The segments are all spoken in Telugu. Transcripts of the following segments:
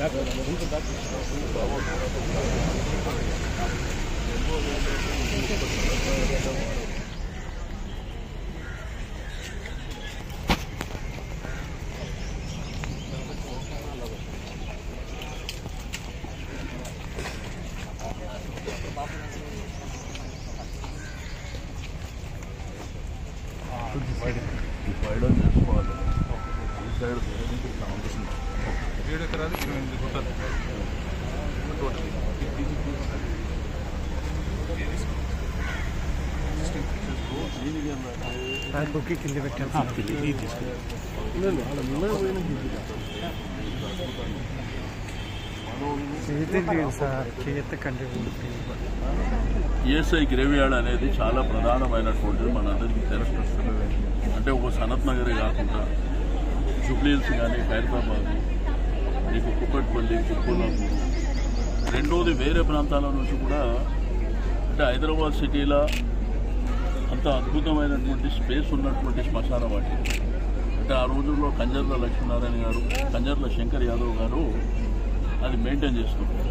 వైడల్ చేసుకోవాలి ఈ సైడ్ వేరే నుంచి సౌండ్ వస్తుంది. ఏడు ఎకరాలు ఇరవై ఎనిమిది గుంటలు టోటల్ దీనికి ఏంటంటే బుక్కి కింద పెట్టాను చేతి సార్ చేతి కంటే ఈఎస్ఐ గ్రేవ్యార్డ్ అనేది చాలా ప్రధానమైనటువంటిది మనందరికీ తెలుసు అంటే ఒక సనత్ నగరే కాకుండా జుబ్లీహిల్స్ కానీ ఖైరతాబాద్ నీకు కుక్కట్పల్లి కుక్కలాపూర్ రెండోది వేరే ప్రాంతాల నుంచి కూడా అంటే హైదరాబాద్ సిటీలో అంత అద్భుతమైనటువంటి స్పేస్ ఉన్నటువంటి శ్మశాన వాటి అంటే ఆ రోజుల్లో కంజర్ల లక్ష్మీనారాయణ గారు కంజర్ల శంకర్ యాదవ్ గారు అది మెయింటైన్ చేస్తున్నారు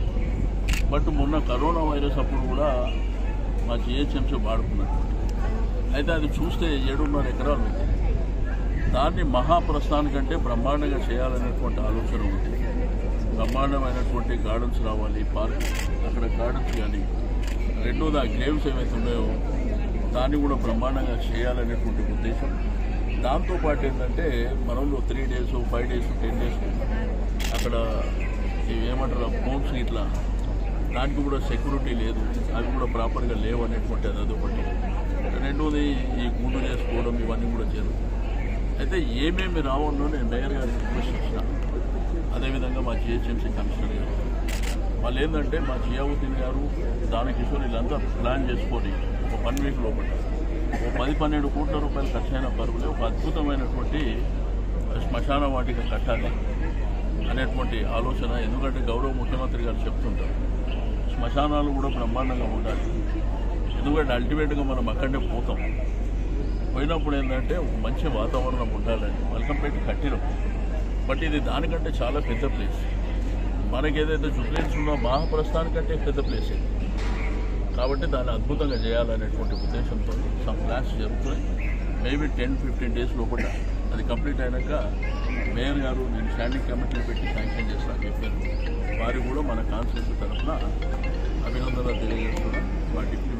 బట్ మొన్న కరోనా వైరస్ అప్పుడు కూడా మా జిహెచ్ఎంసీ వాడుకున్నట్టు అయితే అది చూస్తే ఏడున్నర ఎకరాలు ఉంది దాన్ని మహాప్రస్థానికంటే బ్రహ్మాండంగా చేయాలనేటువంటి ఆలోచన ఉంది బ్రహ్మాండమైనటువంటి గార్డెన్స్ రావాలి పార్క్ అక్కడ గార్డెన్స్ కానీ రెండోది ఆ గ్రేవ్స్ ఏవైతే ఉన్నాయో దాన్ని కూడా బ్రహ్మాండంగా చేయాలనేటువంటి ఉద్దేశం దాంతోపాటు ఏంటంటే మనలో three days five days ten days అక్కడ ఇవి ఏమంటారు హోమ్స్ ఇట్లా దానికి కూడా సెక్యూరిటీ లేదు అవి కూడా ప్రాపర్గా లేవు అనేటువంటి అది అదొకటి రెండోది ఈ గుండు చేసుకోవడం ఇవన్నీ కూడా జరుగుతుంది అయితే ఏమేమి రావాలో నేను మేయర్ గారికి రిక్వెస్ట్ చేసిన అదేవిధంగా మా జిహెచ్ఎంసీ కమిషనర్ గారు వాళ్ళు ఏంటంటే మా జియావుద్దీన్ గారు దాని కిషోర్ వీళ్ళంతా ప్లాన్ చేసుకొని ఒక వన్ వీక్ లోపల ఒక పది పన్నెండు కోట్ల రూపాయలు ఖర్చు అయిన పరుగులే ఒక అద్భుతమైనటువంటి శ్మశాన వాటిక కట్టాలి అనేటువంటి ఆలోచన ఎందుకంటే గౌరవ ముఖ్యమంత్రి గారు చెప్తుంటారు శ్మశానాలు కూడా బ్రహ్మాండంగా ఉండాలి ఎందుకంటే అల్టిమేట్గా మనం అక్కడనే పోతాం పోయినప్పుడు ఏంటంటే ఒక మంచి వాతావరణం ఉండాలని మల్కంపేట కట్టినాం బట్ ఇది దానికంటే చాలా పెద్ద ప్లేస్ మనకి ఏదైతే జుబ్లీన్స్ ఉందో మహాప్రస్థానికంటే పెద్ద ప్లేస్ ఇది కాబట్టి దాన్ని అద్భుతంగా చేయాలనేటువంటి ఉద్దేశంతో సమ్ ప్లాన్స్ జరుగుతున్నాయి మేబీ టెన్ ఫిఫ్టీన్ డేస్ లోపల అది కంప్లీట్ అయినాక మేయర్ గారు నేను స్టాండింగ్ కమిటీలు పెట్టి శాంక్షన్ చేస్తాను చెప్పారు వారు కూడా మన కాన్స్టిట్యూషన్ తరఫున అభినందనలు తెలియజేస్తున్నాం మా డిప్యూటీ